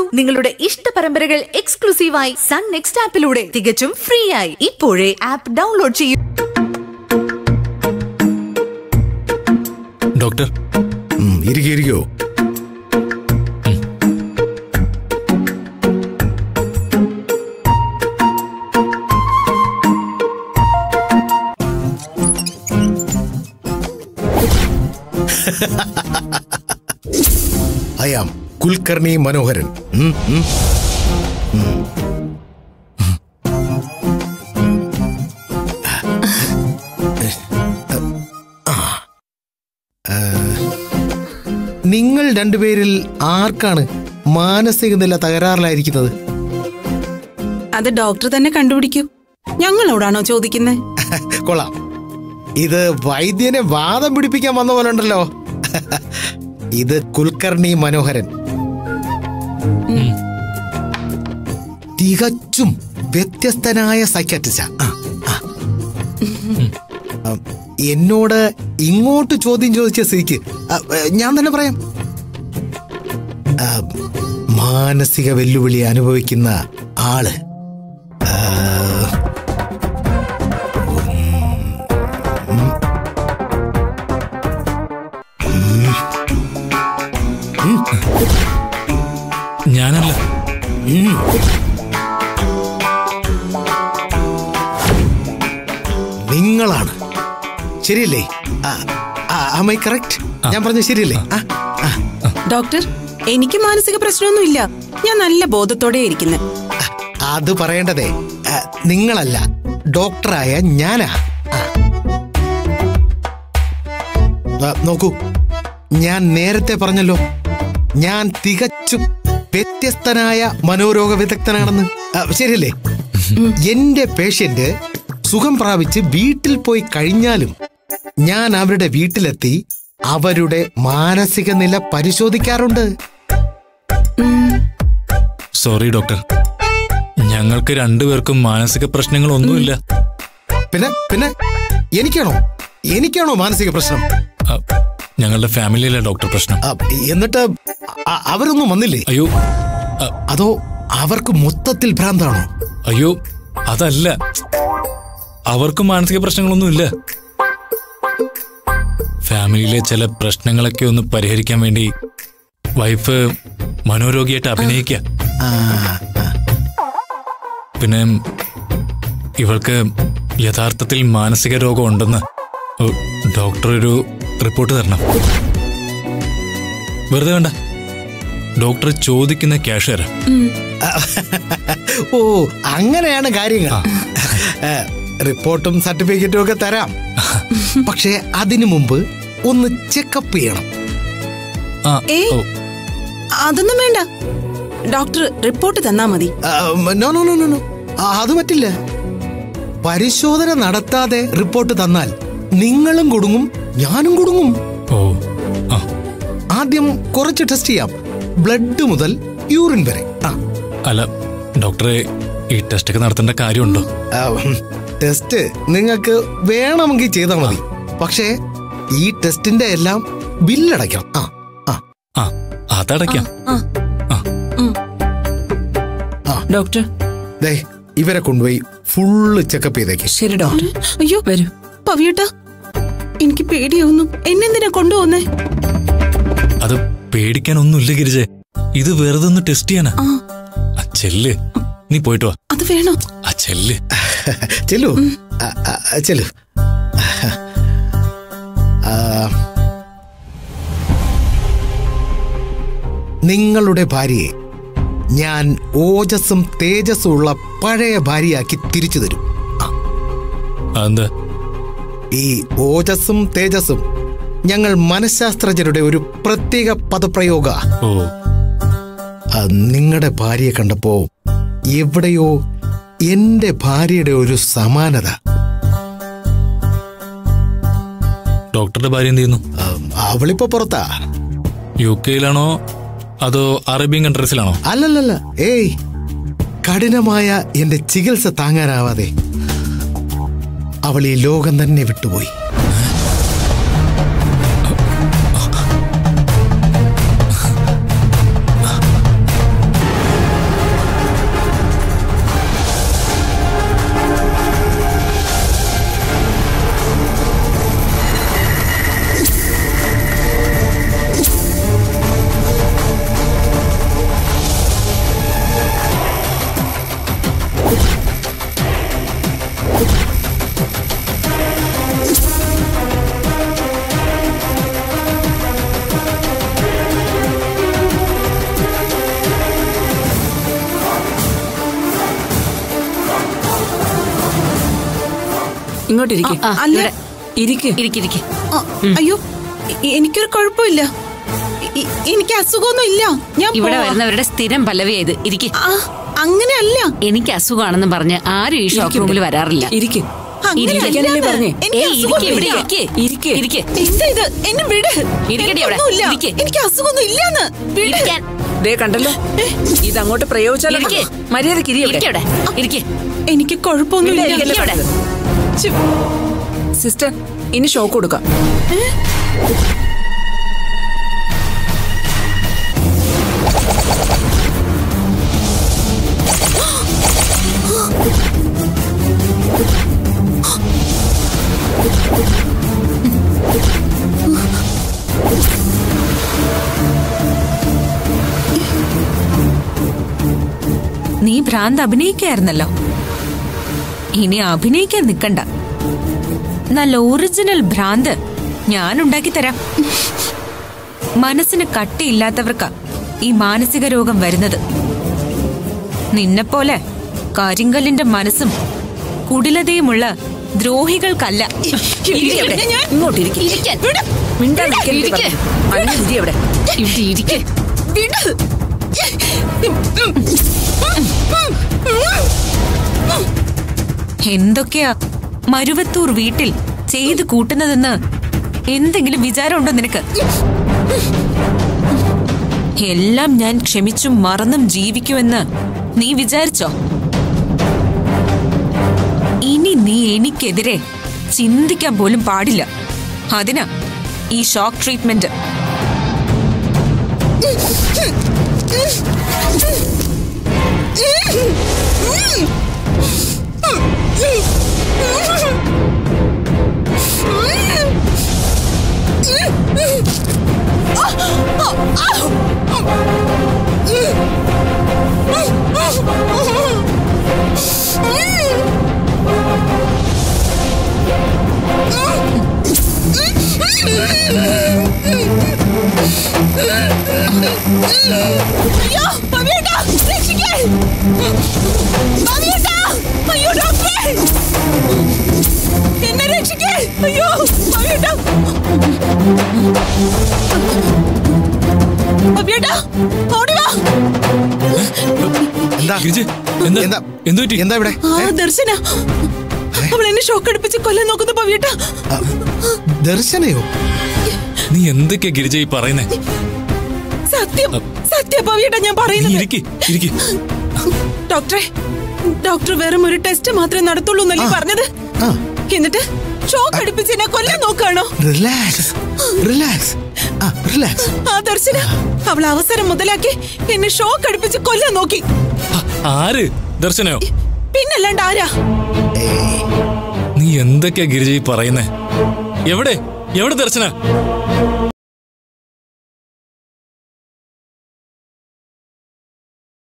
നിങ്ങളുടെ ഇഷ്ട പരമ്പരകൾ എക്സ്ക്ലൂസീവായി സൺ നെക്സ്റ്റ് ആപ്പിലൂടെ തികച്ചും ഫ്രീ ആയി ഇപ്പോഴേ ആപ്പ് ഡൗൺലോഡ് ചെയ്യൂ ഡോക്ടർ ഉം, ഇരിക്കൂ ഇരിക്കൂ ഐ ആം കുൽക്കർണി മനോഹരൻ ഉം, ഉം. ഉം. നിങ്ങൾ രണ്ടുപേരിൽ ആർക്കാണ് മാനസിക നില തകരാറിലായിരിക്കുന്നത് അത് ഡോക്ടർ തന്നെ കണ്ടുപിടിക്കൂ ഞങ്ങളോടാണോ ചോദിക്കുന്നത് കൊള്ളാം ഇത് വൈദ്യനെ വാദം പിടിപ്പിക്കാൻ വന്ന പോലെ ഉണ്ടല്ലോ ഇത് കുൽക്കർണി മനോഹരൻ തികച്ചും വ്യത്യസ്തനായ സൈക്കാട്രിസ്റ്റാ ആ, ആ. ആ, എന്നോട് ഇങ്ങോട്ട് ചോദ്യം ചോദിച്ച സ്ഥിതിക്ക് ആ, ഏ, ഞാൻ തന്നെ പറയാം ആ, മാനസിക വെല്ലുവിളി അനുഭവിക്കുന്ന ആള് ആ, ഞാനല്ല നിങ്ങളാണ് ശരിയല്ലേ ഐ കറക്റ്റ് ഞാൻ പറഞ്ഞ ശരിയല്ലേ ആ, ആ, ഡോക്ടർ എനിക്ക് മാനസിക പ്രശ്നമൊന്നുമില്ല ഞാൻ നല്ല ബോധത്തോടെ ഇരിക്കുന്നത് ആ, അത് പറയേണ്ടതേ ആ, നിങ്ങളല്ല ഡോക്ടറായ ഞാനാ ആ. ആ, നോക്കൂ ഞാൻ നേരത്തെ പറഞ്ഞല്ലോ ഞാൻ തികച്ചും വ്യത്യസ്തനായ മനോരോഗ വിദഗ്ധനാണെന്ന് ആ, ശരിയല്ലേ എന്റെ പേഷ്യന്റ് സുഖം പ്രാപിച്ച് വീട്ടിൽ പോയി കഴിഞ്ഞാലും ഞാൻ അവരുടെ വീട്ടിലെത്തി അവരുടെ മാനസിക നില പരിശോധിക്കാറുണ്ട് സോറി ഡോക്ടർ ഞങ്ങൾക്ക് രണ്ടുപേർക്കും മാനസിക പ്രശ്നങ്ങളൊന്നുമില്ല പിന്നെ പിന്നെ എനിക്കാണോ എനിക്കാണോ മാനസിക പ്രശ്നം ആ, ഞങ്ങളുടെ ഫാമിലിയിലെ ഡോക്ടർ പ്രശ്നം ആ, എന്നിട്ട് അ- അവരൊന്നും വന്നില്ലേ അയ്യോ ആ, അതോ അവർക്ക് മൊത്തത്തിൽ ഭ്രാന്താണോ അയ്യോ അതല്ല അവർക്കും മാനസിക പ്രശ്നങ്ങളൊന്നുമില്ല ഫാമിലിയിലെ ചില പ്രശ്നങ്ങളൊക്കെ ഒന്ന് പരിഹരിക്കാൻ വേണ്ടി വൈഫ് മനോരോഗിയായിട്ട് അഭിനയിക്കുക ആ, ആ, പിന്നെ ഇവൾക്ക് യഥാർത്ഥത്തിൽ മാനസിക രോഗം ഉണ്ടെന്ന് ഓ, ഡോക്ടർ ഒരു റിപ്പോർട്ട് തരണം വെറുതെ വേണ്ട ഡോക്ടർ ചോദിക്കുന്ന ക്യാഷ് തരാം ഓ അങ്ങനെയാണ് കാര്യങ്ങൾ ഏ, റിപ്പോർട്ടും സർട്ടിഫിക്കറ്റും ഒക്കെ തരാം പക്ഷേ അതിനു മുമ്പ് ഒന്ന് ചെക്കപ്പ് ചെയ്യണം ആ ഏയ്. ഓ അതൊന്നും വേണ്ട ഡോക്ടർ റിപ്പോർട്ട് തന്നാ മതി ആ, no no no no no ആ, അത് പറ്റില്ല പരിശോധന നടത്താതെ റിപ്പോർട്ട് തന്നാൽ നിങ്ങളും കുടുങ്ങും ഞാനും കുടുങ്ങും ഓ ആ ആദ്യം കുറച്ച് ടെസ്റ്റ് ചെയ്യാം ബ്ലഡ് മുതൽ യൂറിൻ വരെ ആ അല്ല ഡോക്ടറെ ഈ ടെസ്റ്റ് ഒക്കെ നടത്തേണ്ട കാര്യമുണ്ടോ ആ, ഉം, ടെസ്റ്റ് നിങ്ങൾക്ക് വേണമെങ്കിൽ ചെയ്താൽ മതി പക്ഷേ ഈ ടെസ്റ്റിന്റെ എല്ലാം ബില്ലടയ്ക്കണം ആ ആ ആ അതടയ്ക്കാം ഡോക്ടർ ദേ ഇവരെ കൊണ്ടുപോയി ഫുള്ള് ചെക്കപ്പ് ചെയ്തേക്ക് ശരി ഡോക്ടർ അയ്യോ വരൂ പവിയേട്ടാ എനിക്ക് പേടിയാവുന്നു എന്നെന്തിനാ കൊണ്ടുപോന്നേ അത് പേടിക്കാനൊന്നുമില്ല ഗിരിജെ ഇത് വെറുതെ ഒന്ന് ടെസ്റ്റ് ചെയ്യാനാ ആ ചെല്ല് നീ പോയിട്ട് വാ അത് വേണോ ആ ചെല്ല് ചെല്ലു ആ, ആ, ചെല്ലു ആ, നിങ്ങളുടെ ഭാര്യയെ ഞാൻ ഓജസ്സും തേജസ്സും ഉള്ള പഴയ ഭാര്യയാക്കി തിരിച്ചു തരും അതെന്താ ഈ ഓജസ്സും തേജസ്സും ഞങ്ങൾ മനഃശാസ്ത്രജ്ഞരുടെ ഒരു പ്രത്യേക പദപ്രയോഗ ഓ നിങ്ങളുടെ ഭാര്യയെ കണ്ടപ്പോ എവിടെയോ എന്റെ ഭാര്യയുടെ ഒരു സമാനത ഡോക്ടറുടെ ഭാര്യ എന്ത് ചെയ്യുന്നു ആ, അവളിപ്പോ പുറത്താ യു കെയിലാണോ അതോ അറേബ്യൻ കൺട്രീസിലാണോ അല്ലല്ലല്ല ഏയ് കഠിനമായ എന്റെ ചികിത്സ താങ്ങാനാവാതെ അവൾ ഈ ലോകം തന്നെ വിട്ടുപോയി ഇങ്ങോട്ടിരിക്കെ ആ, അല്ല. ഇവിടെ. ഇരിക്ക് ഇരിക്കിരിക്കെ ആ, അയ്യോ എ- എനിക്കൊരു കുഴപ്പമില്ല എ- എനിക്ക് അസുഖമൊന്നും ഇല്ല ഞാൻ ഇവിടെ പോവാ. വരുന്നവരുടെ സ്ഥിരം പല്ലവിയാ ഇത് ഇരിക്കെ ആ, അങ്ങനെയല്ല എനിക്ക് അസുഖമാണെന്ന് പറഞ്ഞ് ആരും ഈ ഷോപ്പ് ഇരിക്ക് റൂമിൽ ഇവിടെ. വരാറില്ല ഇരിക്ക് അങ്ങനെ ഇരിക്കാനല്ലേ അല്ലാന്ന്. പറഞ്ഞേ? എനിക്ക് ഏയ്, ഇരിക്ക് ഇവിടെ അസുഖമൊന്നുമില്ല. ഇരിക്ക്. ഇരിക്ക്. ഇരിക്ക്. എന്താ ഇത് എന്നെ വിട് ഇരിക്കടി അവിടെ. എനിക്കൊന്നുമില്ല. ഇരിക്ക്. എനിക്ക് അസുഖമൊന്നും ഇല്ലാന്ന് വിട്. ഇരിക്കാൻ. ദേ കണ്ടല്ലോ ഇത് അങ്ങോട്ട് പ്രയോഗിച്ചാലോ ഇരിക്ക്. മര്യാദക്ക് ഇരി ഇവിടെ. ഇരിക്ക് ഇവിടെ. ഇരിക്ക്. എനിക്ക് കുഴപ്പമൊന്നുമില്ല ഇരിക്കല്ലേ ഇരിക്ക് ഇവിടെ. ഛെ, സിസ്റ്റർ ഇനി ഷോക്ക് കൊടുക്കാം നീ ഭ്രാന്ത് അഭിനയിക്കായിരുന്നല്ലോ ഇനി അഭിനയിക്കാൻ നിക്കണ്ട നല്ല ഒറിജിനൽ ഭ്രാന്ത് ഞാൻ ഉണ്ടാക്കി തരാം മനസ്സിന് കട്ടിയില്ലാത്തവർക്കാ ഈ മാനസിക രോഗം വരുന്നത് നിന്നെപ്പോലെ കരിങ്കല്ലിന്റെ മനസ്സും കുടിലതയുമുള്ള ദ്രോഹികൾക്കല്ല ഇരി അവിടെ. ഞാൻ- ഇങ്ങോട്ട് ഇരിക്ക്. ഇരിക്കാൻ. മിണ്ടാതെ നിൽക്കരുത് ഇരിക്ക്. പറഞ്ഞു. അങ്ങനെ ഇരി അവിടെ ഇവിടെ ഇരിക്ക്. വിട്. എന്തൊക്കെയാ മരുവത്തൂർ വീട്ടിൽ ചെയ്തു കൂട്ടുന്നതെന്ന് എന്തെങ്കിലും വിചാരമുണ്ടോ നിനക്ക് എല്ലാം ഞാൻ ക്ഷമിച്ചും മറന്നും ജീവിക്കുമെന്ന് നീ വിചാരിച്ചോ ഇനി നീ എനിക്കെതിരെ ചിന്തിക്കാൻ പോലും പാടില്ല അതിനാ ഈ ഷോക്ക് ട്രീറ്റ്മെന്റ് അയ്യോ പവിയേട്ടാ, രക്ഷിക്കേ. പവിയേട്ടാ, അയ്യോ ഡോക്ടറെ എന്നെ രക്ഷിക്കേ അയ്യോ പവിയേട്ടാ. പവിയേട്ടാ, ഓടി വാ. എന്താ ഗിരിജെ എന്താ എന്താ എന്തു പറ്റി എന്താ ഇവിടെ ആ ദർശന അവൾ എന്നെ ഷോക്ക് അടുപ്പിച്ച് കൊല്ലാൻ നോക്കുന്നു പവിയേട്ടാ ആ, ദർശനയോ നീ എന്തൊക്കെയാ ഗിരിജ ഈ പറയുന്നേ സത്യം സത്യ പവിയേട്ടാ ഞാൻ നീ പറയുന്നത് ഇരിക്ക് ഇരിക്ക് ഡോക്ടറെ ഡോക്ടർ വെറും ഒരു ടെസ്റ്റ് മാത്രമേ നടത്തുള്ളൂ എന്നല്ലേ ആ. പറഞ്ഞത് ആ എന്നിട്ട് ഷോക്ക് അടുപ്പിച്ച് എന്നെ കൊല്ലാൻ നോക്കാണോ റിലാക്സ് റിലാക്സ് ആ റിലാക്സ് ആ ദർശന അവൾ അവസരം മുതലാക്കി എന്നെ ഷോക്ക് അടുപ്പിച്ച് കൊല്ലാൻ നോക്കി ആ, ആര് ദർശനയോ പിന്നല്ലാണ്ട് ആരാ നീ എന്തൊക്കെയാ ഗിരിജ ഈ പറയുന്നേ എവിടെ എവിടെ ദർശന